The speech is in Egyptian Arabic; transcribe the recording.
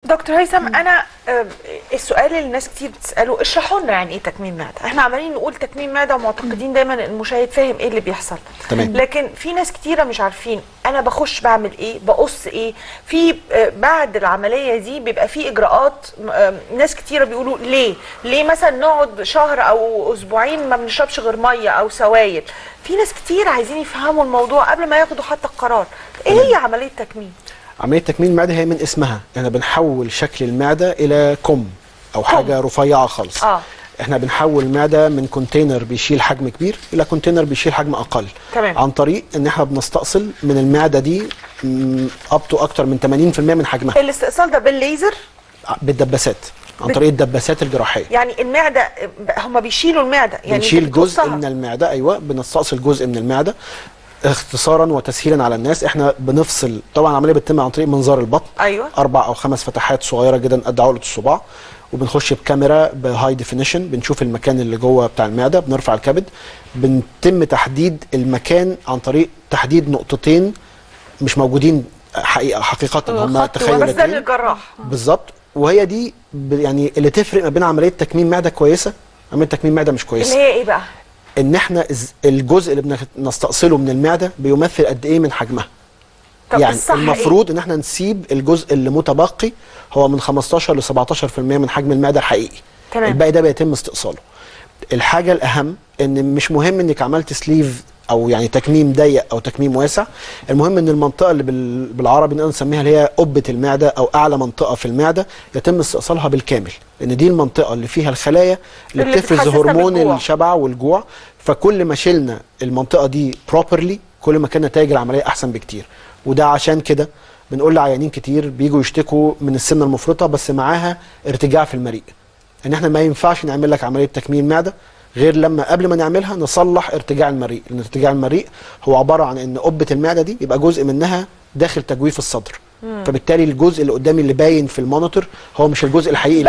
دكتور هيثم انا آه، السؤال اللي الناس كتير بتساله اشرحوا لنا يعني ايه تكميم معده احنا عمالين نقول تكميم معده ومعتقدين دايما ان المشاهد فاهم ايه اللي بيحصل تمام. لكن في ناس كتيره مش عارفين انا بخش بعمل ايه بقص ايه في آه، بعد العمليه دي بيبقى في اجراءات آه، ناس كتيره بيقولوا ليه ليه مثلا نقعد شهر او اسبوعين ما بنشربش غير ميه او سوائل في ناس كتير عايزين يفهموا الموضوع قبل ما ياخدوا حتى القرار ايه هي عمليه تكميم عمليه تكميم المعده هي من اسمها احنا بنحول شكل المعده الى كم او حاجه رفيعه خالص اه احنا بنحول المعده من كونتينر بيشيل حجم كبير الى كونتينر بيشيل حجم اقل تمام. عن طريق ان احنا بنستأصل من المعده دي اب تو اكتر من 80% من حجمها الاستئصال ده بالليزر بالدباسات عن بت- طريق الدباسات الجراحيه يعني المعده هم بيشيلوا المعده يعني بنشيل أنت جزء بتقصها. من المعده ايوه بنستأصل جزء من المعده اختصارا وتسهيلا على الناس احنا بنفصل طبعا العمليه بتتم عن طريق منظار البطن ايوه اربع او خمس فتحات صغيره جدا قد عقله الصباع وبنخش بكاميرا بهاي ديفينيشن بنشوف المكان اللي جوه بتاع المعده بنرفع الكبد بنتم تحديد المكان عن طريق تحديد نقطتين مش موجودين حقيقه حقيقه هم خط بس ده تخيلتين للجراح بالظبط وهي دي ب- يعني اللي تفرق ما بين عمليه تكميم معده كويسه عمليه تكميم معده مش اللي كويسه هي ايه بقى ان احنا إز- الجزء اللي بنستأصله من المعده بيمثل قد ايه من حجمها طب يعني الصح المفروض ان احنا نسيب الجزء اللي متبقي هو من 15 ل 17% من حجم المعده الحقيقي تمام. الباقي ده بيتم استئصاله الحاجه الاهم ان مش مهم انك عملت سليف او يعني تكميم ضيق او تكميم واسع المهم ان المنطقه اللي بال- بالعربي نقدر نسميها اللي هي قبه المعده او اعلى منطقه في المعده يتم استئصالها بالكامل لان دي المنطقه اللي فيها الخلايا اللي, اللي بتفرز بتحسسنا هرمون بالجوع. الشبع والجوع فكل ما شلنا المنطقه دي بروبرلي كل ما كان نتائج العمليه احسن بكتير وده عشان كده بنقول لعيانين كتير بيجوا يشتكوا من السمنه المفرطه بس معاها ارتجاع في المريء ان احنا ما ينفعش نعمل لك عمليه تكميم معده غير لما قبل ما نعملها نصلح ارتجاع المريء لان ارتجاع المريء هو عباره عن ان قبه المعده دي يبقى جزء منها داخل تجويف الصدر فبالتالي الجزء اللي قدامي اللي باين في المونيتور هو مش الجزء الحقيقي